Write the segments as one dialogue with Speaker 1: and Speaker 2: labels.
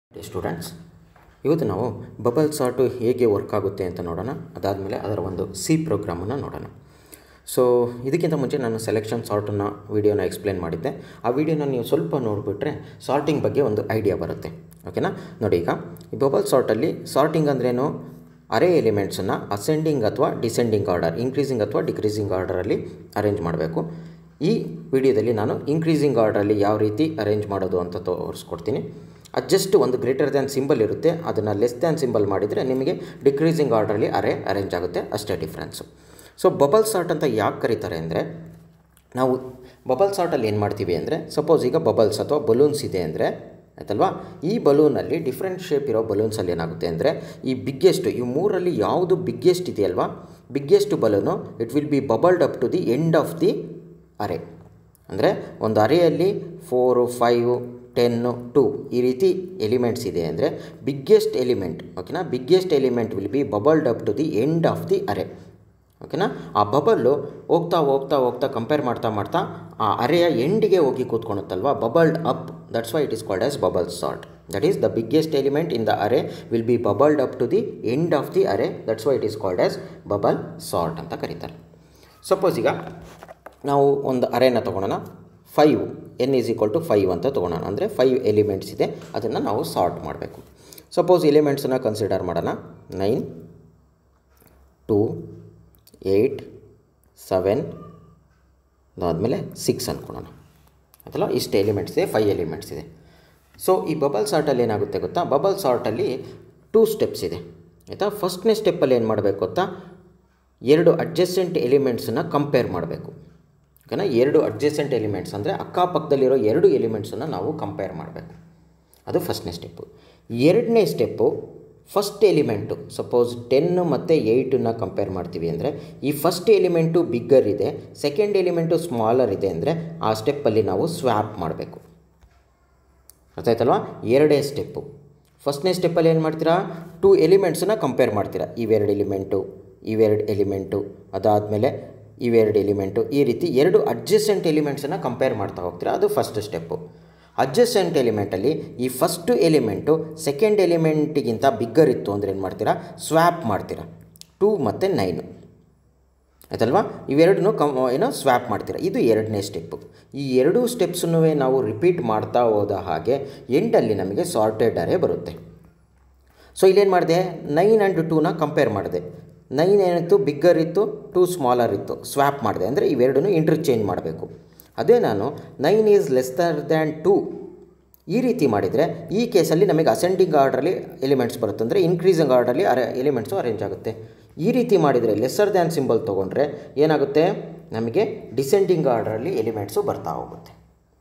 Speaker 1: students ಇವತ್ತು ನಾವು bubble ಸಾರ್ಟು ಹೇಗೆ ವರ್ಕ್ ಆಗುತ್ತೆ ಅಂತ ನೋಡೋಣ ಅದಾದಮೇಲೆ ಅದರ ಒಂದು ಸಿ ಪ್ರೋಗ್ರಾಮನ್ನು ನೋಡೋಣ ಸೊ ಇದಕ್ಕಿಂತ ಮುಂಚೆ ನಾನು ಸೆಲೆಕ್ಷನ್ ಸಾರ್ಟನ್ನು ವೀಡಿಯೋನ ಎಕ್ಸ್ಪ್ಲೇನ್ ಮಾಡಿದ್ದೆ ಆ ವಿಡಿಯೋನ ನೀವು ಸ್ವಲ್ಪ ನೋಡಿಬಿಟ್ರೆ ಸಾರ್ಟಿಂಗ್ ಬಗ್ಗೆ ಒಂದು ಐಡಿಯಾ ಬರುತ್ತೆ ಓಕೆನಾ ನೋಡಿ ಈಗ ಈ ಬಬಲ್ ಸಾರ್ಟಲ್ಲಿ ಸಾರ್ಟಿಂಗ್ ಅಂದ್ರೇನು ಅರೇ ಎಲಿಮೆಂಟ್ಸನ್ನು ಅಸೆಂಡಿಂಗ್ ಅಥವಾ ಡಿಸೆಂಡಿಂಗ್ ಆರ್ಡರ್ ಇನ್ಕ್ರೀಸಿಂಗ್ ಅಥವಾ ಡಿಕ್ರೀಸಿಂಗ್ ಆರ್ಡರಲ್ಲಿ ಅರೇಂಜ್ ಮಾಡಬೇಕು ಈ ವಿಡಿಯೋದಲ್ಲಿ ನಾನು ಇನ್ಕ್ರೀಸಿಂಗ್ ಆರ್ಡರಲ್ಲಿ ಯಾವ ರೀತಿ ಅರೇಂಜ್ ಮಾಡೋದು ಅಂತ ತೋರಿಸ್ಕೊಡ್ತೀನಿ ಅದು ಜಸ್ಟ್ ಒಂದು ಗ್ರೇಟರ್ ದ್ಯಾನ್ ಸಿಂಬಲ್ ಇರುತ್ತೆ ಅದನ್ನು ಲೆಸ್ ದ್ಯಾನ್ ಸಿಂಬಲ್ ಮಾಡಿದರೆ ನಿಮಗೆ ಡಿಕ್ರೀಸಿಂಗ್ ಆರ್ಡರಲ್ಲಿ ಅರೇ ಅರೇಂಜ್ ಆಗುತ್ತೆ ಅಷ್ಟೇ ಡಿಫ್ರೆನ್ಸು ಸೊ ಬಬಲ್ ಸಾರ್ಟ್ ಅಂತ ಯಾಕೆ ಕರೀತಾರೆ ಅಂದರೆ ನಾವು ಬಬಲ್ ಸಾರ್ಟಲ್ಲಿ ಏನು ಮಾಡ್ತೀವಿ ಅಂದರೆ ಸಪೋಸ್ ಈಗ ಬಬಲ್ಸ್ ಅಥವಾ ಬಲೂನ್ಸ್ ಇದೆ ಅಂದರೆ ಆಯ್ತಲ್ವಾ ಈ ಬಲೂನಲ್ಲಿ ಡಿಫ್ರೆಂಟ್ ಶೇಪ್ ಇರೋ ಬಲೂನ್ಸಲ್ಲಿ ಏನಾಗುತ್ತೆ ಅಂದರೆ ಈ ಬಿಗ್ಗೆಸ್ಟ್ ಈ ಮೂರಲ್ಲಿ ಯಾವುದು ಬಿಗ್ಗೆಸ್ಟ್ ಇದೆಯಲ್ವಾ biggest balloon it will be bubbled up to the end of the array ಅಂದರೆ ಒಂದು ಅರೆಯಲ್ಲಿ ಫೋರು ಫೈವು ಟೆನ್ನು ಟು ಈ ರೀತಿ ಎಲಿಮೆಂಟ್ಸ್ ಇದೆ ಅಂದರೆ ಬಿಗ್ಗೆಸ್ಟ್ ಎಲಿಮೆಂಟ್ ಓಕೆನಾ biggest element will be bubbled up to the end of the array ಓಕೆನಾ ಆ ಬಬಲ್ಲು ಹೋಗ್ತಾ ಹೋಗ್ತಾ ಹೋಗ್ತಾ ಕಂಪೇರ್ ಮಾಡ್ತಾ ಮಾಡ್ತಾ ಆ ಅರೆಯ ಎಂಡಿಗೆ ಹೋಗಿ ಕೂತ್ಕೊಳುತ್ತಲ್ವ bubbled up that's why it is called as bubble sort that is the biggest element in the array will be bubbled up to the end of the array that's why it is called as bubble sort ಅಂತ ಕರೀತಾರೆ suppose ಈಗ ನಾವು ಒಂದು ಅರೇನ ತೊಗೊಳೋಣ five N is equal to five ಅಂತ ತೊಗೊಳೋಣ ಅಂದರೆ ಫೈವ್ ಎಲಿಮೆಂಟ್ಸ್ ಇದೆ ಅದನ್ನು ನಾವು ಸಾರ್ಟ್ ಮಾಡಬೇಕು ಸಪೋಸ್ ಎಲಿಮೆಂಟ್ಸನ್ನು ಕನ್ಸಿಡರ್ ಮಾಡೋಣ ನೈನ್ ಟೂ ಏಯ್ಟ್ ಸೆವೆನ್ ಅದಾದಮೇಲೆ ಸಿಕ್ಸ್ ಅಂದ್ಕೊಳ್ಳೋಣ ಆಯ್ತಲ್ಲ ಇಷ್ಟು ಎಲಿಮೆಂಟ್ಸ್ ಇದೆ ಫೈವ್ ಎಲಿಮೆಂಟ್ಸ್ ಇದೆ ಸೊ ಈ ಬಬಲ್ ಸಾರ್ಟಲ್ಲಿ ಏನಾಗುತ್ತೆ ಗೊತ್ತಾ ಬಬಲ್ ಸಾರ್ಟಲ್ಲಿ ಟೂ ಸ್ಟೆಪ್ಸ್ ಇದೆ ಆಯಿತಾ ಫಸ್ಟ್ನೇ ಸ್ಟೆಪ್ಪಲ್ಲಿ ಏನು ಮಾಡಬೇಕು ಗೊತ್ತಾ ಎರಡು ಅಡ್ಜಸ್ಟೆಂಟ್ ಎಲಿಮೆಂಟ್ಸನ್ನು ಕಂಪೇರ್ ಮಾಡಬೇಕು ಓಕೆನಾ ಎರಡು ಅಡ್ಜಸ್ಟೆಂಟ್ ಎಲಿಮೆಂಟ್ಸ್ ಅಂದರೆ ಅಕ್ಕಪಕ್ಕದಲ್ಲಿರೋ ಎರಡು ಎಲಿಮೆಂಟ್ಸನ್ನು ನಾವು ಕಂಪೇರ್ ಮಾಡಬೇಕು ಅದು ಫಸ್ಟ್ನೇ ಸ್ಟೆಪ್ಪು ಎರಡನೇ step first element suppose ten ಮತ್ತು ಏಯ್ಟನ್ನ ಕಂಪೇರ್ ಮಾಡ್ತೀವಿ ಅಂದರೆ ಈ ಫಸ್ಟ್ ಎಲಿಮೆಂಟು ಬಿಗ್ಗರ್ ಇದೆ ಸೆಕೆಂಡ್ ಎಲಿಮೆಂಟು ಸ್ಮಾಲರ್ ಇದೆ ಅಂದರೆ ಆ ಸ್ಟೆಪ್ಪಲ್ಲಿ ನಾವು ಸ್ವ್ಯಾಪ್ ಮಾಡಬೇಕು ಅರ್ಥ ಆಯ್ತಲ್ವಾ ಎರಡೇ ಸ್ಟೆಪ್ಪು ಫಸ್ಟ್ನೇ ಸ್ಟೆಪ್ಪಲ್ಲಿ ಏನು ಮಾಡ್ತೀರಾ ಟೂ ಎಲಿಮೆಂಟ್ಸನ್ನ ಕಂಪೇರ್ ಮಾಡ್ತೀರಾ ಇವೆರಡು ಎಲಿಮೆಂಟು ಇವೆರಡು ಎಲಿಮೆಂಟು ಅದಾದಮೇಲೆ ಇವೆರಡು ಎಲಿಮೆಂಟು ಈ ರೀತಿ ಎರಡು ಅಡ್ಜಸ್ಟೆಂಟ್ ಎಲಿಮೆಂಟ್ಸನ್ನು ಕಂಪೇರ್ ಮಾಡ್ತಾ ಹೋಗ್ತೀರಾ ಅದು ಫಸ್ಟ್ ಸ್ಟೆಪ್ಪು ಅಡ್ಜಸ್ಟೆಂಟ್ ಎಲಿಮೆಂಟಲ್ಲಿ ಈ ಫಸ್ಟು ಎಲಿಮೆಂಟು ಸೆಕೆಂಡ್ ಎಲಿಮೆಂಟಿಗಿಂತ ಬಿಗ್ಗರ್ ಇತ್ತು ಅಂದರೆ ಏನು ಮಾಡ್ತೀರಾ ಸ್ವ್ಯಾಪ್ ಮಾಡ್ತೀರಾ ಟೂ ಮತ್ತು ನೈನು ಆಯ್ತಲ್ವಾ ಇವೆರಡನ್ನೂ ಕಮ್ ಏನೋ ಸ್ವ್ಯಾಪ್ ಮಾಡ್ತೀರಾ ಇದು ಎರಡನೇ ಸ್ಟೆಪ್ಪು ಈ ಎರಡೂ ಸ್ಟೆಪ್ಸನ್ನೂ ನಾವು ರಿಪೀಟ್ ಮಾಡ್ತಾ ಹೋದ ಹಾಗೆ ಎಂಡಲ್ಲಿ ನಮಗೆ ಸಾರ್ಟೆಡ್ ಅರೇ ಬರುತ್ತೆ ಸೊ ಇಲ್ಲೇನು ಮಾಡಿದೆ ನೈನ್ ಆ್ಯಂಡ್ ಟೂನ ಕಂಪೇರ್ ಮಾಡಿದೆ ನೈನ್ ಏನಿತ್ತು ಬಿಗ್ಗರ್ ಇತ್ತು ಟೂ ಸ್ಮಾಲರ್ ಇತ್ತು ಸ್ವ್ಯಾಪ್ ಮಾಡಿದೆ ಅಂದರೆ ಇವೆರಡನ್ನೂ ಇಂಟರ್ಚೇಂಜ್ ಮಾಡಬೇಕು ಅದೇ ನಾನು nine is lesser than two ಈ ರೀತಿ ಮಾಡಿದರೆ ಈ ಕೇಸಲ್ಲಿ ನಮಗೆ ಅಸೆಂಡಿಂಗ್ ಆರ್ಡ್ರಲ್ಲಿ ಎಲಿಮೆಂಟ್ಸ್ ಬರುತ್ತೆ ಅಂದರೆ ಇನ್ಕ್ರೀಸಿಂಗ್ ಆರ್ಡ್ರಲ್ಲಿ ಅರೆ ಎಲಿಮೆಂಟ್ಸು ಅರೇಂಜ್ ಆಗುತ್ತೆ ಈ ರೀತಿ ಮಾಡಿದರೆ ಲೆಸ್ಸರ್ ದ್ಯಾನ್ ಸಿಂಬಲ್ ತೊಗೊಂಡ್ರೆ ಏನಾಗುತ್ತೆ ನಮಗೆ ಡಿಸೆಂಡಿಂಗ್ ಆರ್ಡ್ರಲ್ಲಿ ಎಲಿಮೆಂಟ್ಸು ಬರ್ತಾ ಹೋಗುತ್ತೆ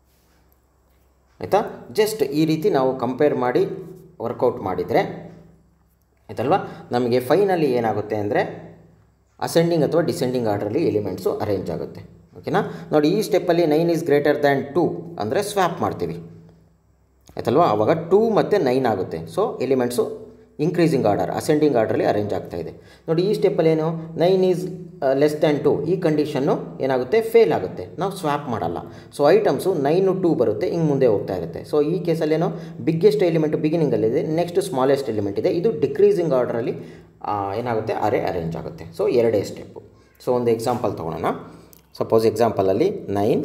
Speaker 1: ಆಯಿತಾ ಜಸ್ಟ್ ಈ ರೀತಿ ನಾವು ಕಂಪೇರ್ ಮಾಡಿ ವರ್ಕೌಟ್ ಮಾಡಿದರೆ ಆಯ್ತಲ್ವಾ ನಮಗೆ ಫೈನಲಿ ಏನಾಗುತ್ತೆ ಅಂದರೆ ಅಸೆಂಡಿಂಗ್ ಅಥವಾ ಡಿಸೆಂಡಿಂಗ್ ಆರ್ಡ್ರಲ್ಲಿ ಎಲಿಮೆಂಟ್ಸು ಅರೇಂಜ್ ಆಗುತ್ತೆ ಓಕೆನಾ ನೋಡಿ ಈ ಸ್ಟೆಪ್ಪಲ್ಲಿ nine is greater than two ಅಂದರೆ ಸ್ವ್ಯಾಪ್ ಮಾಡ್ತೀವಿ ಆಯ್ತಲ್ವಾ ಆವಾಗ ಟೂ ಮತ್ತು ನೈನ್ ಆಗುತ್ತೆ so elements increasing order ascending ಆರ್ಡ್ರಲ್ಲಿ ಅರೇಂಜ್ ಆಗ್ತಾ ಇದೆ ನೋಡಿ ಈ ಸ್ಟೆಪ್ಪಲ್ಲಿ ಏನು nine is less than two ಈ ಕಂಡೀಷನ್ನು ಏನಾಗುತ್ತೆ ಫೇಲ್ ಆಗುತ್ತೆ ನಾವು ಸ್ವ್ಯಾಪ್ ಮಾಡಲ್ಲ ಸೊ ಐಟಮ್ಸು ನೈನು ಟೂ ಬರುತ್ತೆ ಹಿಂಗೆ ಮುಂದೆ ಹೋಗ್ತಾ ಇರುತ್ತೆ ಸೊ ಈ ಕೇಸಲ್ಲೇನೋ ಬಿಗ್ಗೆಸ್ಟ್ ಎಲಿಮೆಂಟು ಬಿಗಿನಿಂಗಲ್ಲಿದೆ ನೆಕ್ಸ್ಟ್ ಸ್ಮಾಲೆಸ್ಟ್ ಎಲಿಮೆಂಟ್ ಇದೆ ಇದು ಡಿಕ್ರೀಸಿಂಗ್ ಆರ್ಡ್ರಲ್ಲಿ ಏನಾಗುತ್ತೆ ಅರೆ ಅರೇಂಜ್ ಆಗುತ್ತೆ ಸೊ ಎರಡೇ ಸ್ಟೆಪ್ಪು ಸೊ ಒಂದು ಎಕ್ಸಾಂಪಲ್ ತೊಗೊಳೋಣ ಸಪೋಸ್ ಎಕ್ಸಾಂಪಲಲ್ಲಿ ನೈನ್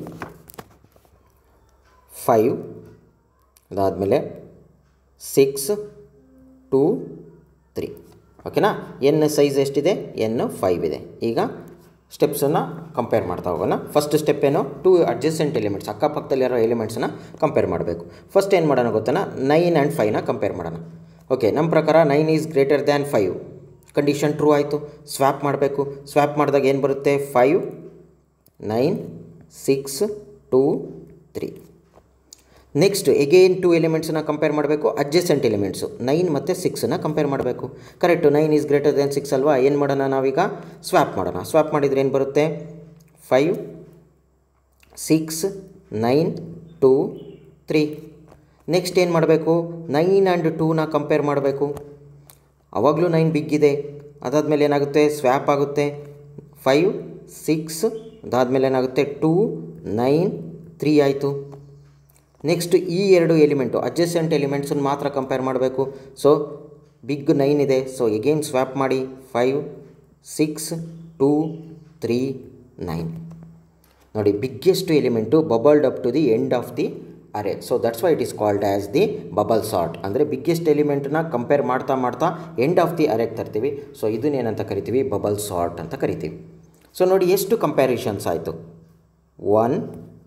Speaker 1: ಫೈವ್ ಅದಾದಮೇಲೆ ಸಿಕ್ಸ್ ಟೂ ತ್ರೀ ಓಕೆನಾ ಎನ್ ಸೈಜ್ ಎಷ್ಟಿದೆ ಎನ್ ಫೈವ್ ಇದೆ ಈಗ ಸ್ಟೆಪ್ಸನ್ನು ಕಂಪೇರ್ ಮಾಡ್ತಾ ಹೋಗೋಣ ಫಸ್ಟ್ ಸ್ಟೆಪ್ ಏನು ಟೂ ಅಡ್ಜಸ್ಟೆಂಟ್ ಎಲಿಮೆಂಟ್ಸ್ ಅಕ್ಕಪಕ್ಕದಲ್ಲಿರೋ ಎಲಿಮೆಂಟ್ಸನ್ನ ಕಂಪೇರ್ ಮಾಡಬೇಕು ಫಸ್ಟ್ ಏನು ಮಾಡೋಣ ಗೊತ್ತಾನ ನೈನ್ ಆ್ಯಂಡ್ ಫೈವ್ನ ಕಂಪೇರ್ ಮಾಡೋಣ ಓಕೆ ನಮ್ಮ ಪ್ರಕಾರ nine is greater than five condition true ಆಯಿತು ಸ್ವ್ಯಾಪ್ ಮಾಡಬೇಕು ಸ್ವ್ಯಾಪ್ ಮಾಡಿದಾಗ ಏನು ಬರುತ್ತೆ five nine six two three next again two ಎಲಿಮೆಂಟ್ಸನ್ನ ಕಂಪೇರ್ ಮಾಡಬೇಕು ಅಡ್ಜಸೆಂಟ್ ಎಲಿಮೆಂಟ್ಸು ನೈನ್ ಮತ್ತು ಸಿಕ್ಸನ್ನು ಕಂಪೇರ್ ಮಾಡಬೇಕು correct nine is greater then six ಅಲ್ವಾ ಏನು ಮಾಡೋಣ ನಾವೀಗ ಸ್ವ್ಯಾಪ್ ಮಾಡೋಣ ಸ್ವ್ಯಾಪ್ ಮಾಡಿದರೆ ಏನು ಬರುತ್ತೆ five six nine two three next ಏನು ಮಾಡಬೇಕು ನೈನ್ ಆ್ಯಂಡ್ ಟೂನ ಕಂಪೇರ್ ಮಾಡಬೇಕು ಆವಾಗಲೂ ನೈನ್ ಬಿಗ್ಗಿದೆ ಅದಾದಮೇಲೆ ಏನಾಗುತ್ತೆ ಸ್ವ್ಯಾಪ್ ಆಗುತ್ತೆ ಫೈವ್ ಸಿಕ್ಸ್ ಅದಾದಮೇಲೆ ಏನಾಗುತ್ತೆ ಟೂ ನೈನ್ ತ್ರೀ ಆಯಿತು ನೆಕ್ಸ್ಟ್ ಈ ಎರಡು ಎಲಿಮೆಂಟು ಅಡ್ಜಸೆಂಟ್ ಎಲಿಮೆಂಟ್ಸನ್ನು ಮಾತ್ರ ಕಂಪೇರ್ ಮಾಡಬೇಕು ಸೊ ಬಿಗ್ ನೈನ್ ಇದೆ ಸೊ ಎಗೇನ್ ಸ್ವ್ಯಾಪ್ ಮಾಡಿ five six two three nine ನೋಡಿ biggest element bubbled up to the end of the array so that's why it is called as the bubble sort ಅಂದರೆ ಬಿಗ್ಗೆಸ್ಟ್ ಎಲಿಮೆಂಟ್ನ compare ಮಾಡ್ತಾ ಮಾಡ್ತಾ end of the ಅರೆಗೆ ತರ್ತೀವಿ so ಇದನ್ನೇನಂತ ಕರಿತೀವಿ bubble sort ಅಂತ ಕರಿತೀವಿ ಸೊ ನೋಡಿ ಎಷ್ಟು ಕಂಪ್ಯಾರಿಷನ್ಸ್ ಆಯಿತು ಒನ್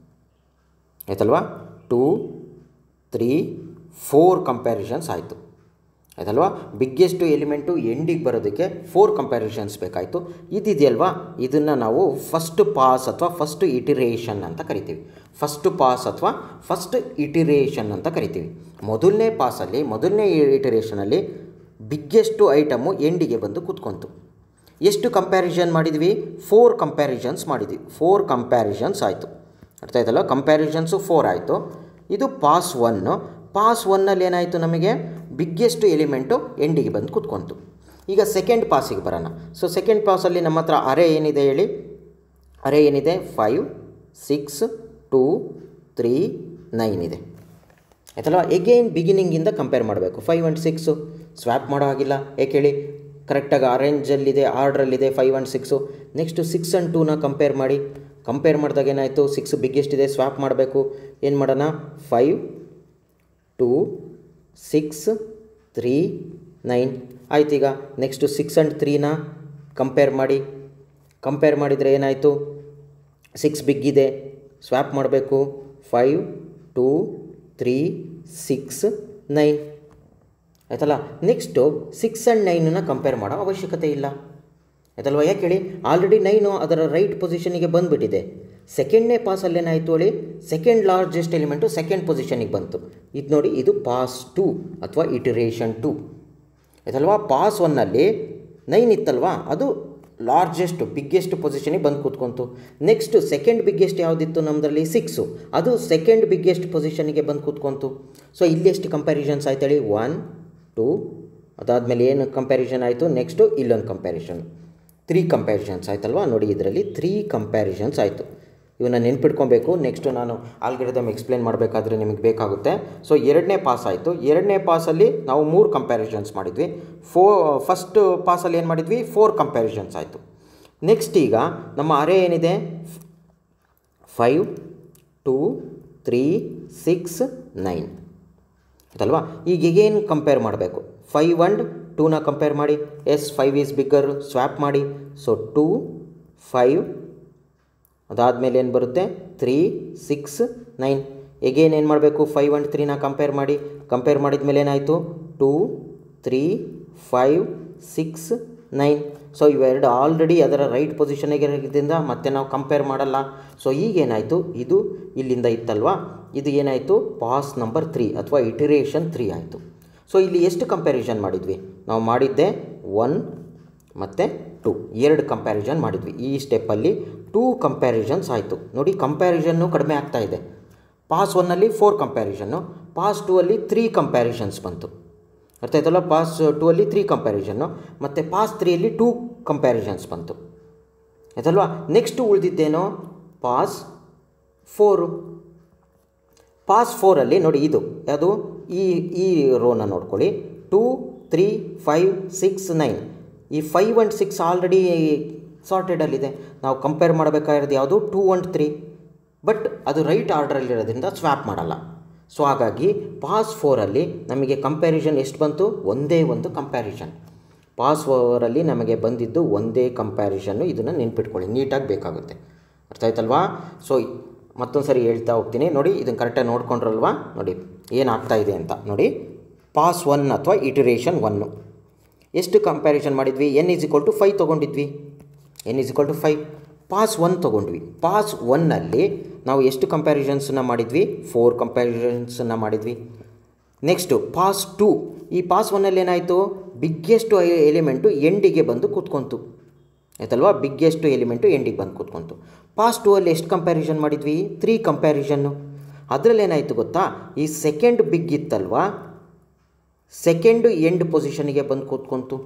Speaker 1: ಆಯ್ತಲ್ವಾ ಟೂ ತ್ರೀ ಫೋರ್ ಕಂಪ್ಯಾರಿಷನ್ಸ್ ಆಯಿತು ಆಯ್ತಲ್ವಾ ಬಿಗ್ಗೆಸ್ಟು ಎಲಿಮೆಂಟು ಎಂಡಿಗೆ ಬರೋದಕ್ಕೆ ಫೋರ್ ಕಂಪ್ಯಾರಿಷನ್ಸ್ ಬೇಕಾಯಿತು ಇದಿದೆಯಲ್ವಾ ಇದನ್ನು ನಾವು ಫಸ್ಟ್ ಪಾಸ್ ಅಥವಾ ಫಸ್ಟ್ ಇಟಿರೇಷನ್ ಅಂತ ಕರಿತೀವಿ ಫಸ್ಟ್ ಪಾಸ್ ಅಥವಾ ಫಸ್ಟ್ ಇಟಿರೇಷನ್ ಅಂತ ಕರಿತೀವಿ ಮೊದಲನೇ ಪಾಸಲ್ಲಿ ಮೊದಲನೇ ಇಟಿರೇಷನಲ್ಲಿ ಬಿಗ್ಗೆಸ್ಟು ಐಟಮು ಎಂಡಿಗೆ ಬಂದು ಕೂತ್ಕೊಂತು ಎಷ್ಟು ಕಂಪ್ಯಾರಿಷನ್ ಮಾಡಿದ್ವಿ ಫೋರ್ ಕಂಪ್ಯಾರಿಷನ್ಸ್ ಮಾಡಿದ್ವಿ ಫೋರ್ ಕಂಪ್ಯಾರಿಷನ್ಸ್ ಆಯಿತು ಅರ್ಥ ಆಯ್ತಲ್ಲ ಕಂಪ್ಯಾರಿಷನ್ಸು ಫೋರ್ ಆಯಿತು ಇದು ಪಾಸ್ ಒನ್ನು ಪಾಸ್ ಒನ್ನಲ್ಲಿ ಏನಾಯಿತು ನಮಗೆ ಬಿಗ್ಗೆಸ್ಟ್ ಎಲಿಮೆಂಟು ಎಂಡಿಗೆ ಬಂದು ಕೂತ್ಕೊಂತು ಈಗ ಸೆಕೆಂಡ್ ಪಾಸಿಗೆ ಬರೋಣ ಸೊ ಸೆಕೆಂಡ್ ಪಾಸಲ್ಲಿ ನಮ್ಮ ಹತ್ರ ಅರೆ ಏನಿದೆ ಹೇಳಿ ಅರೆ ಏನಿದೆ five six two three nine ಇದೆ ಆಯ್ತಲ್ವ ಎಗೇನ್ ಬಿಗಿನಿಂಗಿಂದ ಕಂಪೇರ್ ಮಾಡಬೇಕು ಫೈವ್ ಆ್ಯಂಡ್ ಸಿಕ್ಸು ಸ್ವ್ಯಾಪ್ ಮಾಡೋ ಹಾಗಿಲ್ಲ ಏಕೆ ಹೇಳಿ ಕರೆಕ್ಟಾಗಿ ಅರೇಂಜಲ್ಲಿದೆ ಆರ್ಡ್ರಲ್ಲಿದೆ five and six next six and ಟೂನ ಕಂಪೇರ್ ಮಾಡಿ ಕಂಪೇರ್ ಮಾಡಿದಾಗ ಏನಾಯಿತು ಸಿಕ್ಸ್ ಬಿಗ್ಗೆಸ್ಟ್ ಇದೆ ಸ್ವ್ಯಾಪ್ ಮಾಡಬೇಕು ಏನು ಮಾಡೋಣ five two six three nine ಆಯ್ತು ಈಗ ನೆಕ್ಸ್ಟು ಸಿಕ್ಸ್ ಆ್ಯಂಡ್ ತ್ರೀನ ಕಂಪೇರ್ ಮಾಡಿ ಕಂಪೇರ್ ಮಾಡಿದರೆ ಏನಾಯಿತು ಸಿಕ್ಸ್ ಬಿಗ್ಗಿದೆ ಸ್ವ್ಯಾಪ್ ಮಾಡಬೇಕು five two three six nine ಆಯ್ತಲ್ಲ ನೆಕ್ಸ್ಟು ಸಿಕ್ಸ್ ಆ್ಯಂಡ್ ನೈನನ್ನು ಕಂಪೇರ್ ಮಾಡೋ ಅವಶ್ಯಕತೆ ಇಲ್ಲ ಆಯ್ತಲ್ವ ಯಾಕೆ ಹೇಳಿ ಆಲ್ರೆಡಿ ನೈನು ಅದರ ರೈಟ್ ಪೊಸಿಷನಿಗೆ ಬಂದುಬಿಟ್ಟಿದೆ ಸೆಕೆಂಡ್ನೇ ಪಾಸಲ್ಲಿ ಏನಾಯಿತು ಹೇಳಿ ಸೆಕೆಂಡ್ ಲಾರ್ಜೆಸ್ಟ್ ಎಲಿಮೆಂಟು ಸೆಕೆಂಡ್ ಪೊಸಿಷನಿಗೆ ಬಂತು ಇದು ನೋಡಿ ಇದು ಪಾಸ್ ಟು ಅಥವಾ ಇಟಿರೇಷನ್ ಟು ಆಯ್ತಲ್ವಾ ಪಾಸ್ ಒನ್ನಲ್ಲಿ ನೈನ್ ಇತ್ತಲ್ವಾ ಅದು ಲಾರ್ಜೆಸ್ಟ್ ಬಿಗ್ಗೆಸ್ಟ್ ಪೊಸಿಷನಿಗೆ ಬಂದು ಕೂತ್ಕೊಂತು ನೆಕ್ಸ್ಟು ಸೆಕೆಂಡ್ ಬಿಗ್ಗೆಸ್ಟ್ ಯಾವುದಿತ್ತು ನಮ್ಮದ್ರಲ್ಲಿ ಸಿಕ್ಸು ಅದು ಸೆಕೆಂಡ್ ಬಿಗ್ಗೆಸ್ಟ್ ಪೊಸಿಷನಿಗೆ ಬಂದು ಕೂತ್ಕೊಂತು ಸೊ ಇಲ್ಲಿ ಎಷ್ಟು ಕಂಪ್ಯಾರಿಷನ್ಸ್ ಆಯ್ತು ಹೇಳಿ ಒನ್ ಟೂ ಅದಾದಮೇಲೆ ಏನು ಕಂಪ್ಯಾರಿಷನ್ ಆಯಿತು ನೆಕ್ಸ್ಟು ಇಲ್ಲೊಂದು ಕಂಪ್ಯಾರಿಷನ್ ತ್ರೀ ಕಂಪ್ಯಾರಿಷನ್ಸ್ ಆಯ್ತಲ್ವಾ ನೋಡಿ ಇದರಲ್ಲಿ ತ್ರೀ ಕಂಪ್ಯಾರಿಷನ್ಸ್ ಆಯಿತು ಇವನ್ನ ನೆನ್ಪಿಟ್ಕೊಬೇಕು ನೆಕ್ಸ್ಟು ನಾನು ಆಲ್ಗಿರಿದಮ್ ಎಕ್ಸ್ಪ್ಲೇನ್ ಮಾಡಬೇಕಾದ್ರೆ ನಿಮಗೆ ಬೇಕಾಗುತ್ತೆ ಸೊ ಎರಡನೇ ಪಾಸ್ ಆಯಿತು ಎರಡನೇ ಪಾಸಲ್ಲಿ ನಾವು ಮೂರು ಕಂಪ್ಯಾರಿಷನ್ಸ್ ಮಾಡಿದ್ವಿ ಫೋ ಫಸ್ಟ್ ಪಾಸಲ್ಲಿ ಏನು ಮಾಡಿದ್ವಿ ಫೋರ್ ಕಂಪ್ಯಾರಿಷನ್ಸ್ ಆಯಿತು ನೆಕ್ಸ್ಟ್ ಈಗ ನಮ್ಮ ಅರೆ ಏನಿದೆ five two three six nine ಆಯ್ತಲ್ವಾ ಈಗ ಈಗೇನು ಕಂಪೇರ್ ಮಾಡಬೇಕು ಫೈವ್ ಅಂಡ್ ಟೂನ ಕಂಪೇರ್ ಮಾಡಿ yes five is bigger swap ಮಾಡಿ ಸೊ ಟೂ ಫೈವ್ ಅದಾದಮೇಲೆ ಏನು ಬರುತ್ತೆ ತ್ರೀ ಸಿಕ್ಸ್ ನೈನ್ ಎಗೇನ್ ಏನು ಮಾಡಬೇಕು ಫೈವ್ ಆ್ಯಂಡ್ ತ್ರೀನ ಕಂಪೇರ್ ಮಾಡಿ ಕಂಪೇರ್ ಮಾಡಿದ ಮೇಲೆ ಏನಾಯಿತು two three five six nine so ಇವೆರಡು ಆಲ್ರೆಡಿ ಅದರ ರೈಟ್ ಪೊಸಿಷನಿಗಿರೋದ್ರಿಂದ ಮತ್ತೆ ನಾವು ಕಂಪೇರ್ ಮಾಡಲ್ಲ ಸೊ ಈಗೇನಾಯಿತು ಇದು ಇಲ್ಲಿಂದ ಇತ್ತಲ್ವಾ ಇದು ಏನಾಯಿತು ಪಾಸ್ ನಂಬರ್ ತ್ರೀ ಅಥವಾ ಇಟಿರೇಷನ್ ತ್ರೀ ಆಯಿತು ಸೊ ಇಲ್ಲಿ ಎಷ್ಟು ಕಂಪ್ಯಾರಿಷನ್ ಮಾಡಿದ್ವಿ ನಾವು ಮಾಡಿದ್ದೆ ಒನ್ ಮತ್ತು ಟು ಎರಡು ಕಂಪ್ಯಾರಿಷನ್ ಮಾಡಿದ್ವಿ ಈ ಸ್ಟೆಪ್ಪಲ್ಲಿ ಟೂ ಕಂಪ್ಯಾರಿಷನ್ಸ್ ಆಯಿತು ನೋಡಿ ಕಂಪ್ಯಾರಿಷನ್ನು ಕಡಿಮೆ ಆಗ್ತಾ ಇದೆ ಪಾಸ್ ಒನ್ನಲ್ಲಿ ಫೋರ್ ಕಂಪ್ಯಾರಿಷನ್ನು ಪಾಸ್ ಟೂ ಅಲ್ಲಿ ತ್ರೀ ಕಂಪ್ಯಾರಿಷನ್ಸ್ ಬಂತು ಅರ್ಥ ಆಯ್ತಲ್ಲ ಪಾಸ್ ಟೂ ಅಲ್ಲಿ ತ್ರೀ ಕಂಪ್ಯಾರಿಷನ್ನು ಮತ್ತು ಪಾಸ್ ತ್ರೀಯಲ್ಲಿ ಟೂ ಕಂಪ್ಯಾರಿಷನ್ಸ್ ಬಂತು ಆಯ್ತಲ್ವಾ ನೆಕ್ಸ್ಟ್ ಉಳಿದಿದ್ದೇನೋ ಪಾಸ್ ಫೋರು ಪಾಸ್ ಫೋರಲ್ಲಿ ನೋಡಿ ಇದು ಯಾವುದು ಈ ಈ ರೋನ ನೋಡ್ಕೊಳ್ಳಿ two three five six nine ಈ ಫೈವ್ ಆ್ಯಂಡ್ ಸಿಕ್ಸ್ ಆಲ್ರೆಡಿ ಸಾರ್ಟೆಡಲ್ಲಿದೆ ನಾವು ಕಂಪೇರ್ ಮಾಡಬೇಕಾಗಿರೋದು ಯಾವುದು ಟೂ ಆ್ಯಂಡ್ ತ್ರೀ ಬಟ್ ಅದು ರೈಟ್ ಆರ್ಡ್ರಲ್ಲಿರೋದ್ರಿಂದ ಸ್ವ್ಯಾಪ್ ಮಾಡಲ್ಲ ಸೊ ಹಾಗಾಗಿ ಪಾಸ್ ಫೋರಲ್ಲಿ ನಮಗೆ ಕಂಪ್ಯಾರಿಷನ್ ಎಷ್ಟು ಬಂತು ಒಂದೇ ಒಂದು ಕಂಪ್ಯಾರಿಷನ್ ಪಾಸ್ ಫೋರಲ್ಲಿ ನಮಗೆ ಬಂದಿದ್ದು ಒಂದೇ ಕಂಪ್ಯಾರಿಷನ್ನು ಇದನ್ನು ನೆನ್ಪಿಟ್ಕೊಳ್ಳಿ ನೀಟಾಗಿ ಬೇಕಾಗುತ್ತೆ ಅರ್ಥ ಆಯ್ತಲ್ವಾ ಸೊ ಮತ್ತೊಂದು ಸರಿ ಹೇಳ್ತಾ ಹೋಗ್ತೀನಿ ನೋಡಿ ಇದನ್ನು ಕರೆಕ್ಟಾಗಿ ನೋಡ್ಕೊಂಡ್ರಲ್ವಾ ನೋಡಿ ಏನಾಗ್ತಾ ಇದೆ ಅಂತ ನೋಡಿ ಪಾಸ್ ಒನ್ ಅಥವಾ ಇಟಿರೇಷನ್ ಒನ್ನು ಎಷ್ಟು ಕಂಪ್ಯಾರಿಷನ್ ಮಾಡಿದ್ವಿ n is equal to five ತೊಗೊಂಡಿದ್ವಿ n is equal to five pass one ತೊಗೊಂಡ್ವಿ ಪಾಸ್ ಒನ್ನಲ್ಲಿ ನಾವು ಎಷ್ಟು ಕಂಪ್ಯಾರಿಷನ್ಸನ್ನ ಮಾಡಿದ್ವಿ ಫೋರ್ ಕಂಪ್ಯಾರಿಷನ್ಸನ್ನ ಮಾಡಿದ್ವಿ ನೆಕ್ಸ್ಟು ಪಾಸ್ ಟು ಈ ಪಾಸ್ ಒನ್ನಲ್ಲಿ ಏನಾಯಿತು ಬಿಗ್ಗೆಸ್ಟು ಎಲಿಮೆಂಟು ಎಂಡಿಗೆ ಬಂದು ಕೂತ್ಕೊಂತು ಆಯ್ತಲ್ವಾ ಬಿಗ್ಗೆಸ್ಟು ಎಲಿಮೆಂಟು ಎಂಡಿಗೆ ಬಂದು ಕೂತ್ಕೊಂತು ಪಾಸ್ ಟೂ ಅಲ್ಲಿ ಎಷ್ಟು ಕಂಪ್ಯಾರಿಷನ್ ಮಾಡಿದ್ವಿ ತ್ರೀ ಕಂಪ್ಯಾರಿಷನ್ನು ಅದರಲ್ಲಿ ಏನಾಯಿತು ಗೊತ್ತಾ ಈ ಸೆಕೆಂಡ್ ಬಿಗ್ ಇತ್ತಲ್ವಾ ಸೆಕೆಂಡು ಎಂಡ್ ಪೊಸಿಷನಿಗೆ ಬಂದು ಕೂತ್ಕೊಂತು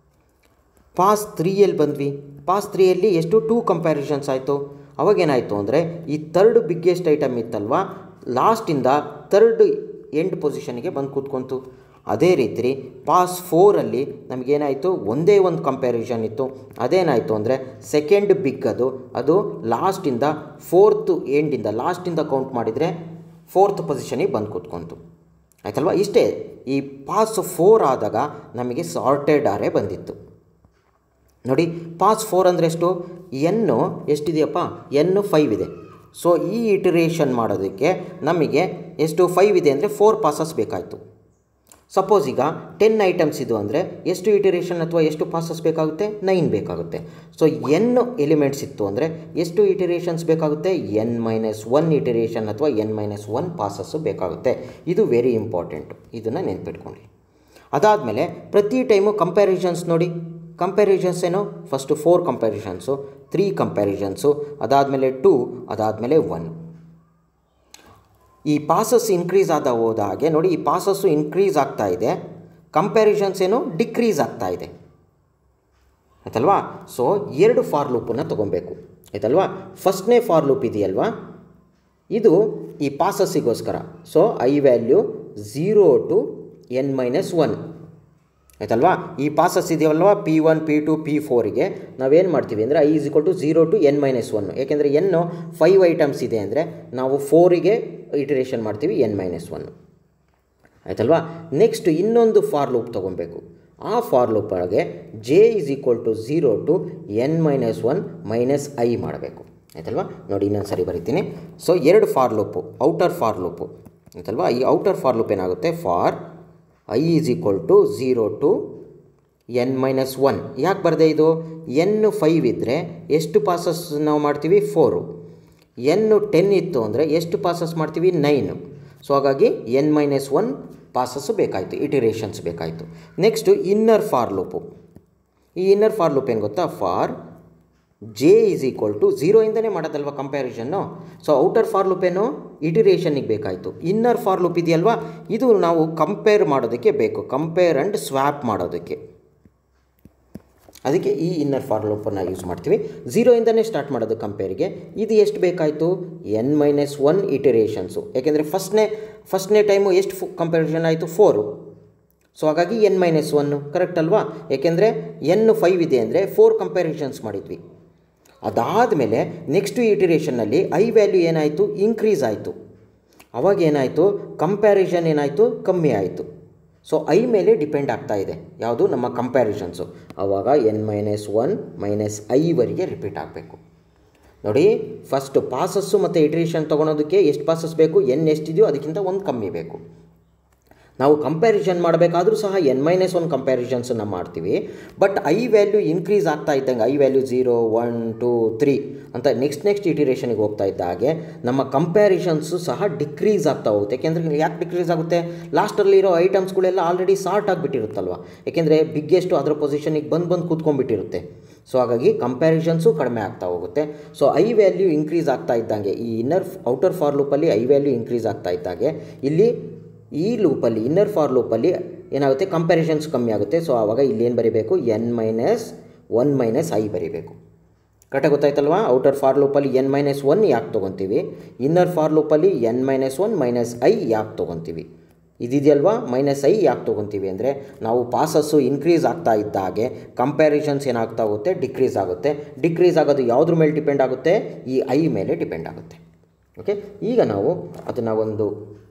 Speaker 1: ಪಾಸ್ ತ್ರೀಯಲ್ಲಿ ಬಂದ್ವಿ ಪಾಸ್ ತ್ರೀಯಲ್ಲಿ ಎಷ್ಟು ಟೂ ಕಂಪ್ಯಾರಿಷನ್ಸ್ ಆಯಿತು ಅವಾಗೇನಾಯಿತು ಅಂದರೆ ಈ ತರ್ಡ್ ಬಿಗ್ಗೆಸ್ಟ್ ಐಟಮ್ ಇತ್ತಲ್ವಾ ಲಾಸ್ಟಿಂದ ತರ್ಡ್ ಎಂಡ್ ಪೊಸಿಷನ್ಗೆ ಬಂದು ಕೂತ್ಕೊಂತು ಅದೇ ರೀತಿ ಪಾಸ್ ಫೋರಲ್ಲಿ ನಮಗೇನಾಯಿತು ಒಂದೇ ಒಂದು ಕಂಪ್ಯಾರಿಸನ್ ಇತ್ತು ಅದೇನಾಯಿತು ಅಂದರೆ ಸೆಕೆಂಡ್ ಬಿಗ್ ಅದು ಅದು ಲಾಸ್ಟಿಂದ ಫೋರ್ತ್ ಎಂಡಿಂದ ಲಾಸ್ಟಿಂದ ಕೌಂಟ್ ಮಾಡಿದರೆ ಫೋರ್ತ್ ಪೊಸಿಷನಿಗೆ ಬಂದು ಕೂತ್ಕೊಂತು ಆಯ್ತಲ್ವಾ ಇಷ್ಟೇ ಈ ಪಾಸ್ ಫೋರ್ ಆದಾಗ ನಮಗೆ ಸಾರ್ಟೆಡ್ ಆರೇ ಬಂದಿತ್ತು ನೋಡಿ ಪಾಸ್ ಫೋರ್ ಅಂದರೆ ಎಷ್ಟು ಎನ್ನು ಎಷ್ಟಿದೆಯಪ್ಪ ಎನ್ನು ಫೈವ್ ಇದೆ ಸೊ ಈ ಇಟರೇಷನ್ ಮಾಡೋದಕ್ಕೆ ನಮಗೆ ಎಷ್ಟು ಫೈವ್ ಇದೆ ಅಂದರೆ ಫೋರ್ ಪಾಸಸ್ ಬೇಕಾಯಿತು ಸಪೋಸ್ ಈಗ ಟೆನ್ ಐಟಮ್ಸ್ ಇದು ಅಂದರೆ ಎಷ್ಟು ಇಟರೇಷನ್ ಅಥವಾ ಎಷ್ಟು ಪಾಸಸ್ ಬೇಕಾಗುತ್ತೆ ನೈನ್ ಬೇಕಾಗುತ್ತೆ ಸೊ ಎನ್ ಎಲಿಮೆಂಟ್ಸ್ ಇತ್ತು ಅಂದರೆ ಎಷ್ಟು ಇಟರೇಷನ್ಸ್ ಬೇಕಾಗುತ್ತೆ ಎನ್ ಮೈನಸ್ ಒನ್ ಇಟರೇಷನ್ ಅಥವಾ ಎನ್ ಮೈನಸ್ ಒನ್ ಪಾಸಸ್ಸು ಬೇಕಾಗುತ್ತೆ ಇದು ವೆರಿ ಇಂಪಾರ್ಟೆಂಟು ಇದನ್ನು ನೆನ್ಪಿಟ್ಕೊಳ್ಳಿ ಅದಾದಮೇಲೆ ಪ್ರತಿ ಟೈಮು ಕಂಪ್ಯಾರಿಸನ್ಸ್ ನೋಡಿ ಕಂಪ್ಯಾರಿಸನ್ಸ್ ಏನು first four comparisons three comparisons ಅದಾದಮೇಲೆ ಟೂ ಅದಾದಮೇಲೆ ಒನ್ ಈ ಪಾಸಸ್ ಇನ್ಕ್ರೀಸ್ ಆದ ಹೋದ ಹಾಗೆ ನೋಡಿ ಈ ಪಾಸಸ್ಸು ಇನ್ಕ್ರೀಸ್ ಆಗ್ತಾ ಇದೆ ಕಂಪ್ಯಾರಿಸನ್ಸ್ ಏನು ಡಿಕ್ರೀಸ್ ಆಗ್ತಾ ಇದೆ ಆಯ್ತಲ್ವಾ ಸೊ ಎರಡು ಫಾರ್ ಲೂಪನ್ನು ತೊಗೊಬೇಕು ಆಯ್ತಲ್ವಾ ಫಸ್ಟ್ನೇ ಫಾರ್ ಲೂಪ್ ಇದೆಯಲ್ವಾ ಇದು ಈ ಪಾಸಸ್ಸಿಗೋಸ್ಕರ so I value zero to n minus one ಆಯ್ತಲ್ವಾ ಈ ಪಾಸಸ್ ಇದೆಯಲ್ವಾ P one P two P ಫೋರಿಗೆ ನಾವೇನು ಮಾಡ್ತೀವಿ ಅಂದರೆ I is equal to zero to n minus one ಏಕೆಂದರೆ ಎನ್ನು ಫೈವ್ ಐಟಮ್ಸ್ ಇದೆ ಅಂದರೆ ನಾವು ಫೋರಿಗೆ ಇಟರೇಷನ್ ಮಾಡ್ತೀವಿ ಎನ್ ಮೈನಸ್ ಒನ್ ಆಯ್ತಲ್ವಾ ನೆಕ್ಸ್ಟ್ ಇನ್ನೊಂದು ಫಾರ್ ಲೂಪ್ ತೊಗೊಬೇಕು ಆ ಫಾರ್ ಲೂಪ್ ಒಳಗೆ J is equal to zero to n minus one minus I ಮಾಡಬೇಕು ಆಯ್ತಲ್ವಾ ನೋಡಿ ಇನ್ನೊಂದು ಸರಿ ಬರಿತೀನಿ ಸೊ ಎರಡು for loop outer for loop ಆಯ್ತಲ್ವಾ ಈ ಔಟರ್ ಫಾರ್ ಲೂಪ್ ಏನಾಗುತ್ತೆ for I is equal to zero to n minus one ಯಾಕೆ ಬರದೆ ಇದು ಎನ್ ಫೈವ್ ಇದ್ದರೆ ಎಷ್ಟು ಪಾಸಸ್ ನಾವು ಮಾಡ್ತೀವಿ ಫೋರು ಎನ್ನು ಟೆನ್ ಇತ್ತು ಅಂದರೆ ಎಷ್ಟು ಪಾಸಸ್ ಮಾಡ್ತೀವಿ ನೈನು ಸೊ ಹಾಗಾಗಿ ಎನ್ ಮೈನಸ್ ಒನ್ ಪಾಸಸ್ಸು ಬೇಕಾಯಿತು ಇಟಿರೇಷನ್ಸ್ ಬೇಕಾಯಿತು ನೆಕ್ಸ್ಟು ಇನ್ನರ್ ಫಾರ್ ಲೂಪು ಈ ಇನ್ನರ್ ಫಾರ್ ಲೂಪ್ ಏನು ಗೊತ್ತಾ for J is equal to ಝೀರೋಯಿಂದನೇ ಮಾಡೋದಲ್ವ comparison so outer for loop ಏನು ಇಟಿರೇಷನ್ನಿಗೆ ಬೇಕಾಯಿತು ಇನ್ನರ್ ಫಾರ್ ಲೂಪ್ ಇದೆಯಲ್ವಾ ಇದು ನಾವು ಕಂಪೇರ್ ಮಾಡೋದಕ್ಕೆ ಬೇಕು ಕಂಪೇರ್ ಆ್ಯಂಡ್ ಸ್ವ್ಯಾಪ್ ಮಾಡೋದಕ್ಕೆ ಅದಕ್ಕೆ ಈ ಇನ್ನರ್ ಫಾರ್ ಲೂಪನ್ನು ಯೂಸ್ ಮಾಡ್ತೀವಿ ಝೀರೋಯಿಂದನೇ ಸ್ಟಾರ್ಟ್ ಮಾಡೋದು ಕಂಪೇರಿಗೆ ಇದು ಎಷ್ಟು ಬೇಕಾಯಿತು ಎನ್ ಮೈನಸ್ ಒನ್ ಇಟಿರೇಷನ್ಸು ಯಾಕೆಂದರೆ ಫಸ್ಟ್ನೇ ಫಸ್ಟ್ನೇ ಟೈಮು ಎಷ್ಟು ಫು ಕಂಪ್ಯಾರಿಸನ್ ಆಯಿತು ಫೋರು ಸೊ ಹಾಗಾಗಿ ಎನ್ ಮೈನಸ್ ಒನ್ನು ಕರೆಕ್ಟ್ ಅಲ್ವಾ ಏಕೆಂದರೆ ಎನ್ ಫೈವ್ ಇದೆ ಅಂದರೆ ಫೋರ್ ಕಂಪ್ಯಾರಿಸನ್ಸ್ ಮಾಡಿದ್ವಿ ಅದಾದಮೇಲೆ ನೆಕ್ಸ್ಟ್ ಇಟಿರೇಷನ್ನಲ್ಲಿ ಐ ವ್ಯಾಲ್ಯೂ ಏನಾಯಿತು ಇನ್ಕ್ರೀಸ್ ಆಯಿತು ಅವಾಗ ಏನಾಯಿತು ಕಂಪ್ಯಾರಿಸನ್ ಏನಾಯಿತು ಕಮ್ಮಿ ಆಯಿತು ಸೊ ಐ ಮೇಲೆ ಡಿಪೆಂಡ್ ಆಗ್ತಾ ಇದೆ ಯಾವುದು ನಮ್ಮ ಕಂಪ್ಯಾರಿಸನ್ಸು ಆವಾಗ ಎನ್ ಮೈನಸ್ ಒನ್ ಮೈನಸ್ ಐವರೆಗೆ ರಿಪೀಟ್ ಆಗಬೇಕು ನೋಡಿ ಫಸ್ಟ್ ಪಾಸಸ್ಸು ಮತ್ತು ಇಟ್ರೇಷನ್ ತೊಗೊಳೋದಕ್ಕೆ ಎಷ್ಟು ಪಾಸಸ್ ಬೇಕು ಎನ್ ಎಷ್ಟಿದೆಯೋ ಅದಕ್ಕಿಂತ ಒಂದು ಕಮ್ಮಿ ಬೇಕು ನಾವು ಕಂಪ್ಯಾರಿಸನ್ ಮಾಡಬೇಕಾದ್ರೂ ಸಹ ಎನ್ ಮೈನಸ್ ಒನ್ ಕಂಪ್ಯಾರಿಸನ್ಸನ್ನು ಮಾಡ್ತೀವಿ ಬಟ್ ಐ ವ್ಯಾಲ್ಯೂ ಇನ್ಕ್ರೀಸ್ ಆಗ್ತಾ ಇದ್ದಂಗೆ I value zero one two three ಅಂತ ನೆಕ್ಸ್ಟ್ ನೆಕ್ಸ್ಟ್ ಇಟಿರೇಷನ್ಗೆ ಹೋಗ್ತಾ ಇದ್ದ ಹಾಗೆ ನಮ್ಮ ಕಂಪ್ಯಾರಿಸನ್ಸು ಸಹ ಡಿಕ್ರೀಸ್ ಆಗ್ತಾ ಹೋಗುತ್ತೆ ಯಾಕೆಂದರೆ ಯಾಕೆ ಡಿಕ್ರೀಸ್ ಆಗುತ್ತೆ ಲಾಸ್ಟಲ್ಲಿರೋ ಐಟಮ್ಸ್ಗಳೆಲ್ಲ ಆಲ್ರೆಡಿ ಸಾರ್ಟ್ ಆಗಿಬಿಟ್ಟಿರುತ್ತಲ್ವ ಯಾಕೆಂದರೆ ಬಿಗ್ಗೆಸ್ಟು ಅದರ ಪೊಸಿಷನಿಗೆ ಬಂದು ಬಂದು ಕೂತ್ಕೊಂಡ್ಬಿಟ್ಟಿರುತ್ತೆ ಸೊ ಹಾಗಾಗಿ ಕಂಪ್ಯಾರಿಸನ್ಸು ಕಡಿಮೆ ಆಗ್ತಾ ಹೋಗುತ್ತೆ ಸೊ ಐ ವ್ಯಾಲ್ಯೂ ಇನ್ಕ್ರೀಸ್ ಆಗ್ತಾ ಇದ್ದಂಗೆ ಈ ಇನ್ನರ್ ಔಟರ್ ಫಾರ್ ಲೂಪಲ್ಲಿ ಐ ವ್ಯಾಲ್ಯೂ ಇನ್ಕ್ರೀಸ್ ಆಗ್ತಾ ಇದ್ದಾಗೆ ಇಲ್ಲಿ ಈ ಲೂಪಲ್ಲಿ ಇನ್ನರ್ ಫಾರ್ ಲೂಪಲ್ಲಿ ಏನಾಗುತ್ತೆ ಕಂಪ್ಯಾರಿಸನ್ಸ್ ಕಮ್ಮಿ ಆಗುತ್ತೆ ಸೊ ಆವಾಗ ಇಲ್ಲಿ ಏನು ಬರೀಬೇಕು n minus one minus I ಬರೀಬೇಕು ಕರೆಕ್ಟಾಗಿ ಗೊತ್ತಾಯ್ತಲ್ವಾ ಔಟರ್ ಫಾರ್ ಲೂಪಲ್ಲಿ ಎನ್ ಮೈನಸ್ ಒನ್ ಯಾಕೆ ತೊಗೊತೀವಿ ಇನ್ನರ್ ಫಾರ್ ಲೂಪಲ್ಲಿ n minus one minus I ಯಾಕೆ ತೊಗೊತೀವಿ ಇದಿದೆಯಲ್ವಾ ಮೈನಸ್ ಐ ಯಾಕೆ ತೊಗೊತೀವಿ ಅಂದರೆ ನಾವು ಪಾಸಸ್ಸು ಇನ್ಕ್ರೀಸ್ ಆಗ್ತಾ ಇದ್ದ ಹಾಗೆ ಕಂಪ್ಯಾರಿಸನ್ಸ್ ಏನಾಗ್ತಾ ಹೋಗುತ್ತೆ ಡಿಕ್ರೀಸ್ ಆಗುತ್ತೆ ಡಿಕ್ರೀಸ್ ಆಗೋದು ಯಾವುದ್ರ ಮೇಲೆ ಡಿಪೆಂಡ್ ಆಗುತ್ತೆ ಈ ಐ ಮೇಲೆ ಡಿಪೆಂಡ್ ಆಗುತ್ತೆ ಓಕೆ ಈಗ ನಾವು ಅದನ್ನು ಒಂದು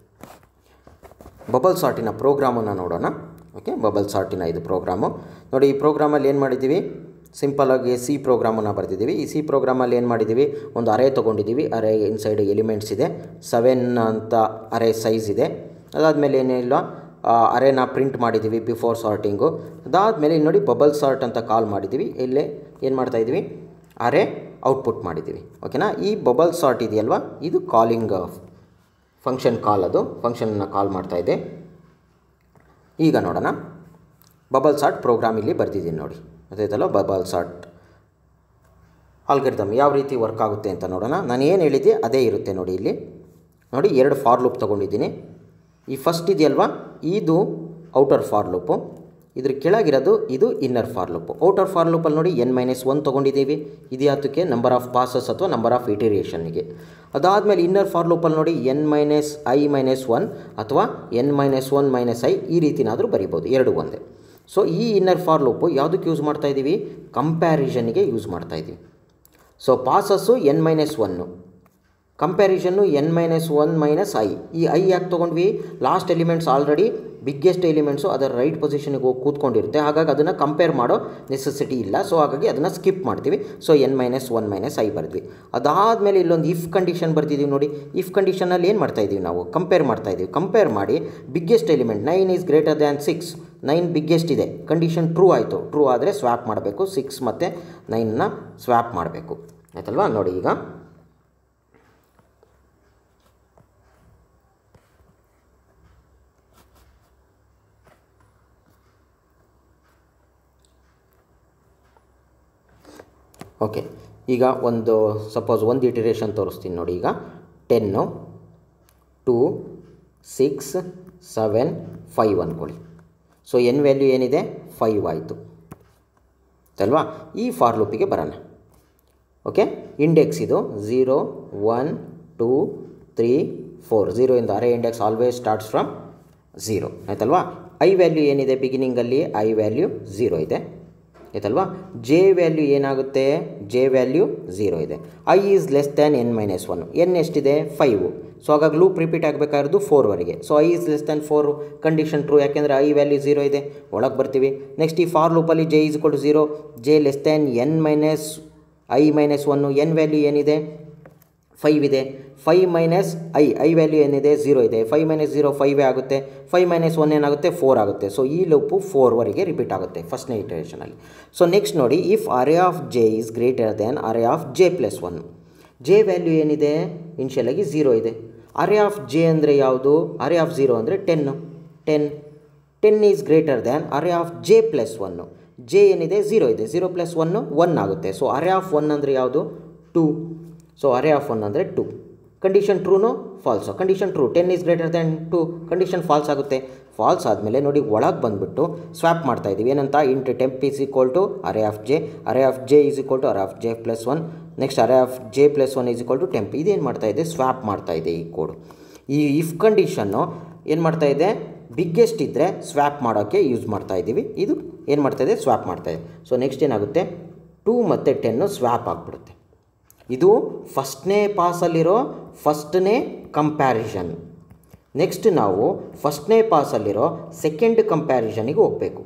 Speaker 1: ಬಬಲ್ ಸಾರ್ಟಿನ ಪ್ರೋಗ್ರಾಮನ್ನು ನೋಡೋಣ ಓಕೆ ಬಬಲ್ ಸಾರ್ಟಿನ ಇದು ಪ್ರೋಗ್ರಾಮು ನೋಡಿ ಈ ಪ್ರೋಗ್ರಾಮಲ್ಲಿ ಏನು ಮಾಡಿದ್ದೀವಿ ಸಿಂಪಲಾಗಿ ಸಿ ಪ್ರೋಗ್ರಾಮನ್ನು ಬರೆದಿದ್ದೀವಿ ಈ ಸಿ ಪ್ರೋಗ್ರಾಮಲ್ಲಿ ಏನು ಮಾಡಿದ್ದೀವಿ ಒಂದು ಅರೇ ತೊಗೊಂಡಿದ್ದೀವಿ ಅರೇ ಇನ್ಸೈಡ್ ಎಲಿಮೆಂಟ್ಸ್ ಇದೆ ಸೆವೆನ್ ಅಂತ ಅರೇ ಸೈಜ್ ಇದೆ ಅದಾದಮೇಲೆ ಏನಿಲ್ಲ ಅರೇನ ಪ್ರಿಂಟ್ ಮಾಡಿದ್ದೀವಿ ಬಿಫೋರ್ ಸಾರ್ಟಿಂಗು ಅದಾದಮೇಲೆ ಇಲ್ಲಿ ನೋಡಿ ಬಬಲ್ ಸಾರ್ಟ್ ಅಂತ ಕಾಲ್ ಮಾಡಿದ್ದೀವಿ ಇಲ್ಲೇ ಏನು ಮಾಡ್ತಾಯಿದ್ದೀವಿ ಅರೇ ಔಟ್ಪುಟ್ ಮಾಡಿದ್ದೀವಿ ಓಕೆನಾ ಈ ಬಬಲ್ ಸಾರ್ಟ್ ಇದೆಯಲ್ವಾ ಇದು ಕಾಲಿಂಗ್ ಫಂಕ್ಷನ್ ಕಾಲ್ ಅದು ಫಂಕ್ಷನನ್ನು ಕಾಲ್ ಮಾಡ್ತಾಯಿದ್ದೆ ಈಗ ನೋಡೋಣ ಬಬಲ್ ಸಾರ್ಟ್ ಪ್ರೋಗ್ರಾಮ್ ಇಲ್ಲಿ ಬರ್ತಿದ್ದೀನಿ ನೋಡಿ ಗೊತ್ತಾಯ್ತಲ್ಲ ಬಬಲ್ ಸಾರ್ಟ್ ಆಲ್ಗರಿದಮ್ ಯಾವ ರೀತಿ ವರ್ಕ್ ಆಗುತ್ತೆ ಅಂತ ನೋಡೋಣ ನಾನು ಏನು ಹೇಳಿದ್ದೆ ಅದೇ ಇರುತ್ತೆ ನೋಡಿ ಇಲ್ಲಿ ನೋಡಿ ಎರಡು ಫಾರ್ ಲೂಪ್ ತೊಗೊಂಡಿದ್ದೀನಿ ಈ ಫಸ್ಟ್ ಇದೆಯಲ್ವಾ ಇದು ಔಟರ್ ಫಾರ್ ಲೂಪು ಇದ್ರ ಕೆಳಗಿರೋದು ಇದು inner for loop outer for ಲೂಪಲ್ಲಿ ನೋಡಿ ಎನ್ ಮೈನಸ್ ಒನ್ ತೊಗೊಂಡಿದ್ದೀವಿ ಇದು ಯಾತಕ್ಕೆ ನಂಬರ್ ಆಫ್ ಪಾಸಸ್ ಅಥವಾ ನಂಬರ್ ಆಫ್ ಇಟಿರೇಷನ್ಗೆ ಅದಾದಮೇಲೆ ಇನ್ನರ್ ಫಾರ್ ಲೂಪಲ್ಲಿ ನೋಡಿ n minus I minus one ಅಥವಾ n minus one minus I ಈ ರೀತಿನಾದರೂ ಬರಿಬೋದು ಎರಡು ಒಂದೇ ಸೊ ಈ ಇನ್ನರ್ ಫಾರ್ ಲೂಪು ಯಾವುದಕ್ಕೆ ಯೂಸ್ ಮಾಡ್ತಾ ಇದ್ದೀವಿ ಕಂಪ್ಯಾರಿಷನ್ಗೆ ಯೂಸ್ ಮಾಡ್ತಾ ಇದ್ದೀವಿ so passes n minus one comparison n minus one minus I ಈ ಐ ಯಾಕೆ ತೊಗೊಂಡ್ವಿ last elements already biggest elements ಅದರ ರೈಟ್ ಪೊಸಿಷನ್ಗೆ ಹೋಗಿ ಕೂತ್ಕೊಂಡಿರುತ್ತೆ ಹಾಗಾಗಿ ಅದನ್ನು ಕಂಪೇರ್ ಮಾಡೋ ನೆಸೆಸಿಟಿ ಇಲ್ಲ ಸೊ ಹಾಗಾಗಿ ಅದನ್ನು ಸ್ಕಿಪ್ ಮಾಡ್ತೀವಿ so n minus one minus I ಬರೆದ್ವಿ ಅದಾದಮೇಲೆ ಇಲ್ಲೊಂದು ಇಫ್ ಕಂಡೀಷನ್ ಬರ್ತಿದ್ದೀವಿ ನೋಡಿ ಇಫ್ ಕಂಡೀಷನಲ್ಲಿ ಏನು ಮಾಡ್ತಾ ಇದ್ದೀವಿ ನಾವು ಕಂಪೇರ್ ಮಾಡ್ತಾ ಇದ್ದೀವಿ ಕಂಪೇರ್ ಮಾಡಿ biggest element nine is greater than six nine biggest ಇದೆ ಕಂಡೀಷನ್ ಟ್ರೂ ಆಯಿತು ಟ್ರೂ ಆದರೆ ಸ್ವ್ಯಾಪ್ ಮಾಡಬೇಕು ಸಿಕ್ಸ್ ಮತ್ತು ನೈನ್ನ ಸ್ವ್ಯಾಪ್ ಮಾಡಬೇಕು ಆಯ್ತಲ್ವಾ ನೋಡಿ ಈಗ ಓಕೆ ಈಗ ಒಂದು ಸಪೋಸ್ ಒಂದು ಇಟಿರೇಷನ್ ತೋರಿಸ್ತೀನಿ ನೋಡಿ ಈಗ ten two six seven five ಅಂದ್ಕೊಳ್ಳಿ ಸೊ ಎನ್ ವ್ಯಾಲ್ಯೂ ಏನಿದೆ ಫೈವ್ ಆಯಿತು ಅಲ್ವಾ ಈ ಫಾರ್ ಲೂಪಿಗೆ ಬರೋಣ ಓಕೆ ಇಂಡೆಕ್ಸ್ ಇದು zero one two three four zero ಇಂದ array index always starts from zero ಆಯ್ತಲ್ವಾ ಐ ವ್ಯಾಲ್ಯೂ ಏನಿದೆ ಬಿಗಿನಿಂಗಲ್ಲಿ ಐ ವ್ಯಾಲ್ಯೂ ಝೀರೋ ಇದೆ ಆಯ್ತಲ್ವಾ ಜೆ ವ್ಯಾಲ್ಯೂ ಏನಾಗುತ್ತೆ ಜೆ ವ್ಯಾಲ್ಯೂ ಝೀರೋ ಇದೆ I is less than n minus one n ಎಷ್ಟಿದೆ ಫೈವು ಸೊ ಹಾಗಾಗಿ ಲೂಪ್ ರಿಪೀಟ್ ಆಗಬೇಕಾಗಿರೋದು ಫೋರ್ವರೆಗೆ so I is less than four condition true ಯಾಕೆಂದರೆ ಐ ವ್ಯಾಲ್ಯೂ ಝೀರೋ ಇದೆ ಒಳಗೆ ಬರ್ತೀವಿ ನೆಕ್ಸ್ಟ್ ಈ ಫಾರ್ ಲೂಪಲ್ಲಿ ಜೆ ಈಸ್ ಕೊಟ್ಟು zero J less than n minus I minus one n value ಏನಿದೆ ಫೈವ್ ಇದೆ five minus I I value ಏನಿದೆ ಝೀರೋ ಇದೆ ಫೈವ್ ಮೈನಸ್ ಝೀರೋ ಫೈವೇ ಆಗುತ್ತೆ ಫೈವ್ ಮೈನಸ್ ಒನ್ ಏನಾಗುತ್ತೆ ಫೋರ್ ಆಗುತ್ತೆ ಸೊ ಈ ಲೂಪು ಫೋರ್ವರೆಗೆ ರಿಪೀಟ್ ಆಗುತ್ತೆ ಫಸ್ಟ್ನೇ ಇಟರೇಷನಲ್ಲಿ ಸೊ ನೆಕ್ಸ್ಟ್ ನೋಡಿ if array of J is greater than array of J plus one J value ಏನಿದೆ ಇನ್ಷಿಯಲಾಗಿ ಝೀರೋ ಇದೆ ಅರೆ ಆಫ್ ಜೆ ಅಂದರೆ ಯಾವುದು ಅರೆ ಆಫ್ ಝೀರೋ ಅಂದರೆ ten ten ten is greater than array of J plus one J ಏನಿದೆ zero ಇದೆ zero plus one one ಆಗುತ್ತೆ ಸೊ ಅರೆ ಆಫ್ ಒನ್ ಅಂದರೆ ಯಾವುದು two so array of one ಅಂದರೆ two condition ಟ್ರೂನು false condition true ten is greater than two condition false ಆಗುತ್ತೆ false ಆದಮೇಲೆ ನೋಡಿ ಒಳಗೆ ಬಂದುಬಿಟ್ಟು ಸ್ವ್ಯಾಪ್ ಮಾಡ್ತಾ ಇದ್ದೀವಿ ಏನಂತ int temp is equal to array of J ಅರೆ of J is equal to array of J plus one next array of J plus one is equal to temp ಇದೇನು ಮಾಡ್ತಾ ಇದೆ ಸ್ವ್ಯಾಪ್ ಮಾಡ್ತಾ ಇದೆ ಈ ಕೋಡು ಈ ಇಫ್ ಕಂಡೀಷನ್ನು ಏನು ಮಾಡ್ತಾ ಇದೆ ಬಿಗ್ಗೆಸ್ಟ್ ಇದ್ದರೆ ಸ್ವ್ಯಾಪ್ ಮಾಡೋಕ್ಕೆ ಯೂಸ್ ಮಾಡ್ತಾ ಇದ್ದೀವಿ ಇದು ಏನು ಮಾಡ್ತಾ ಇದೆ ಸ್ವ್ಯಾಪ್ ಮಾಡ್ತಾ ಇದೆ ಸೊ ನೆಕ್ಸ್ಟ್ ಏನಾಗುತ್ತೆ ಟೂ ಮತ್ತು ಟೆನ್ನು ಸ್ವ್ಯಾಪ್ ಆಗಿಬಿಡುತ್ತೆ ಇದು ಫಸ್ಟ್ನೇ ಪಾಸಲ್ಲಿರೋ ಫಸ್ಟ್ನೇ ಕಂಪ್ಯಾರಿಷನ್ ನೆಕ್ಸ್ಟ್ ನಾವು ಫಸ್ಟ್ನೇ ಪಾಸಲ್ಲಿರೋ ಸೆಕೆಂಡ್ ಕಂಪ್ಯಾರಿಷನಿಗೆ ಹೋಗಬೇಕು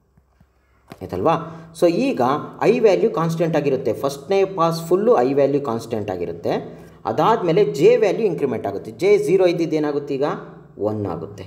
Speaker 1: ಆಯ್ತಲ್ವಾ ಸೊ ಈಗ ಐ ವ್ಯಾಲ್ಯೂ ಕಾನ್ಸ್ಟೆಂಟ್ ಆಗಿರುತ್ತೆ ಫಸ್ಟ್ನೇ pass full I value constant ಆಗಿರುತ್ತೆ ಅದಾದಮೇಲೆ ಜೆ ವ್ಯಾಲ್ಯೂ ಇಂಕ್ರಿಮೆಂಟ್ ಆಗುತ್ತೆ ಜೆ ಝೀರೋ ಇದ್ದಿದ್ದು ಏನಾಗುತ್ತೆ ಈಗ ಒನ್ ಆಗುತ್ತೆ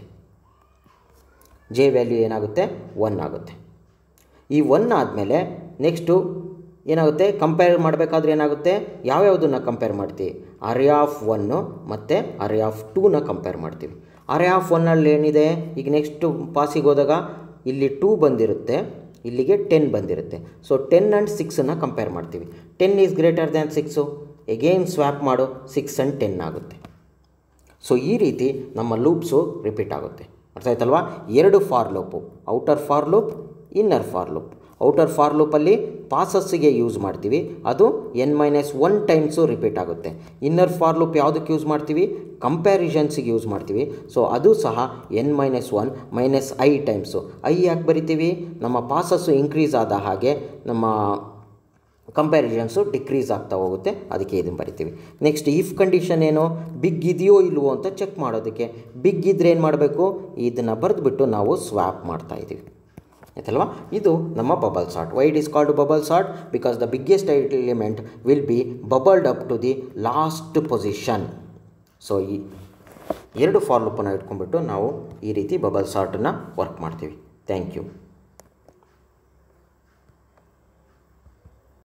Speaker 1: ಜೆ ವ್ಯಾಲ್ಯೂ ಏನಾಗುತ್ತೆ ಒನ್ ಆಗುತ್ತೆ ಈ ಒನ್ ಆದಮೇಲೆ ನೆಕ್ಸ್ಟು ಏನಾಗುತ್ತೆ ಕಂಪೇರ್ ಮಾಡಬೇಕಾದ್ರೆ ಏನಾಗುತ್ತೆ ಯಾವ್ಯಾವುದನ್ನು ಕಂಪೇರ್ ಮಾಡ್ತೀವಿ ಅರೆ ಆಫ್ ಒನ್ನು ಮತ್ತು ಅರೆ ಆಫ್ ಟೂನ ಕಂಪೇರ್ ಮಾಡ್ತೀವಿ ಅರೆ ಆಫ್ ಒನ್ನಲ್ಲಿ ಏನಿದೆ ಈಗ ನೆಕ್ಸ್ಟು ಪಾಸಿಗೆ ಹೋದಾಗ ಇಲ್ಲಿ ಟೂ ಬಂದಿರುತ್ತೆ ಇಲ್ಲಿಗೆ ಟೆನ್ ಬಂದಿರುತ್ತೆ ಸೊ ಟೆನ್ ಆ್ಯಂಡ್ ಸಿಕ್ಸನ್ನು ಕಂಪೇರ್ ಮಾಡ್ತೀವಿ ten is greater than six again swap ಮಾಡು ಸಿಕ್ಸ್ ಆ್ಯಂಡ್ ಟೆನ್ ಆಗುತ್ತೆ ಸೊ ಈ ರೀತಿ ನಮ್ಮ ಲೂಪ್ಸು ರಿಪೀಟ್ ಆಗುತ್ತೆ ಅರ್ಥ ಆಯ್ತಲ್ವಾ ಎರಡು for loop outer for loop inner for loop outer for ಲೂಪಲ್ಲಿ ಪಾಸಸ್ಸಿಗೆ ಯೂಸ್ ಮಾಡ್ತೀವಿ ಅದು n minus one times repeat ಆಗುತ್ತೆ ಇನ್ನರ್ ಫಾರ್ ಲೂಪ್ ಯಾವುದಕ್ಕೆ ಯೂಸ್ ಮಾಡ್ತೀವಿ ಕಂಪ್ಯಾರಿಷನ್ಸಿಗೆ ಯೂಸ್ ಮಾಡ್ತೀವಿ ಸೊ ಅದು ಸಹ n minus one minus I times I ಯಾಕೆ ಬರಿತೀವಿ ನಮ್ಮ ಪಾಸಸ್ಸು ಇನ್ಕ್ರೀಸ್ ಆದ ಹಾಗೆ ನಮ್ಮ ಕಂಪ್ಯಾರಿಷನ್ಸು ಡಿಕ್ರೀಸ್ ಆಗ್ತಾ ಹೋಗುತ್ತೆ ಅದಕ್ಕೆ ಇದನ್ನು ಬರಿತೀವಿ ನೆಕ್ಸ್ಟ್ ಇಫ್ ಕಂಡೀಷನ್ ಏನು ಬಿಗ್ ಇದೆಯೋ ಇಲ್ವೋ ಅಂತ ಚೆಕ್ ಮಾಡೋದಕ್ಕೆ ಬಿಗ್ ಇದ್ರೆ ಏನು ಮಾಡಬೇಕು ಇದನ್ನು ಬರೆದ್ಬಿಟ್ಟು ನಾವು ಸ್ವ್ಯಾಪ್ ಮಾಡ್ತಾ ಇದ್ದೀವಿ ಆಯ್ತಲ್ವಾ ಇದು ನಮ್ಮ bubble sort why it is called bubble sort because the biggest element will be bubbled up to the last position so ಈ ಎರಡು ಫಾರ್ ಲೂಪನ್ನು ಇಟ್ಕೊಂಡ್ಬಿಟ್ಟು ನಾವು ಈ ರೀತಿ ಬಬಲ್ ಸಾರ್ಟನ್ನು ವರ್ಕ್ ಮಾಡ್ತೀವಿ ಥ್ಯಾಂಕ್ ಯು